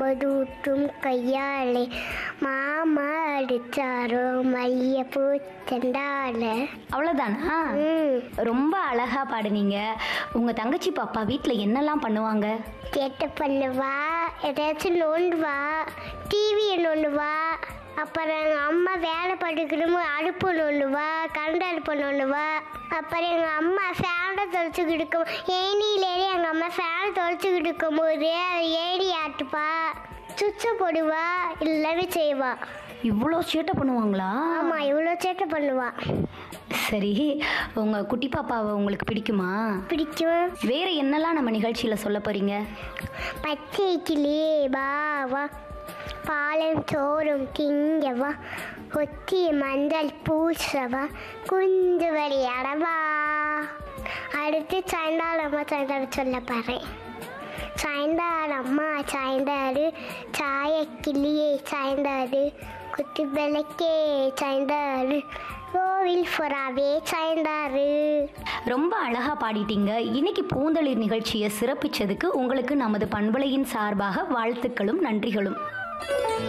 தூட்டும் கையாலே மாமா அடிச்சாரோ மல்லிகைப்பூ செண்டால அவ்வளோதானா ம் ரொம்ப அழகா பாடுனீங்க உங்க தங்கச்சி பாப்பா வீட்டில் என்னெல்லாம் பண்ணுவாங்க கேட்டு பண்ணுவா ஏதாச்சும் நோண்டுவா டிவியை நோண்டுவா அப்புறம் எங்கள் அம்மா வேலை படிக்கணும் அடுப்பு நோண்டுவா கரண்ட் அடுப்பு நோண்டுவா அப்புறம் எங்கள் அம்மா ஃபேனை தொலைச்சிக்கிட்டு இருக்கும் ஏணியிலேயே எங்கள் அம்மா ஃபேனை தொலைச்சிக்கிட்டு இருக்கும்போது அதை ஏணி ஆட்டுப்பா சுவிட்சை போடுவா எல்லாமே செய்வா இவ்வளோ சேட்டை பண்ணுவாங்களா ஆமாம் இவ்வளோ சேட்டை பண்ணுவா சரி உங்க குட்டி பாப்பாவை உங்களுக்கு பிடிக்குமா பிடிக்கும் வேற என்னெல்லாம் நம்ம நிகழ்ச்சியில சொல்ல போறீங்க பச்சை கிளி வா பாலம் சோறும் திங்கவா ஒத்தி மஞ்சள் பூசவா குஞ்சு விளையாடவா அடுத்து சாயந்தாளம்மா சாயந்தாடு சொல்ல போகிறேன் சாயந்தாளம்மா சாயந்தாடு சாய கிளியே சாயந்தாடு குத்து விளக்கே சாயந்தாடு கோவில் புறாவே சாயந்தாரு ரொம்ப அழகா பாடிட்டீங்க இன்னைக்கு பூந்தளிர் நிகழ்ச்சியை சிறப்பிச்சதுக்கு உங்களுக்கு நமது பண்பலையின் சார்பாக வாழ்த்துக்களும் நன்றிகளும்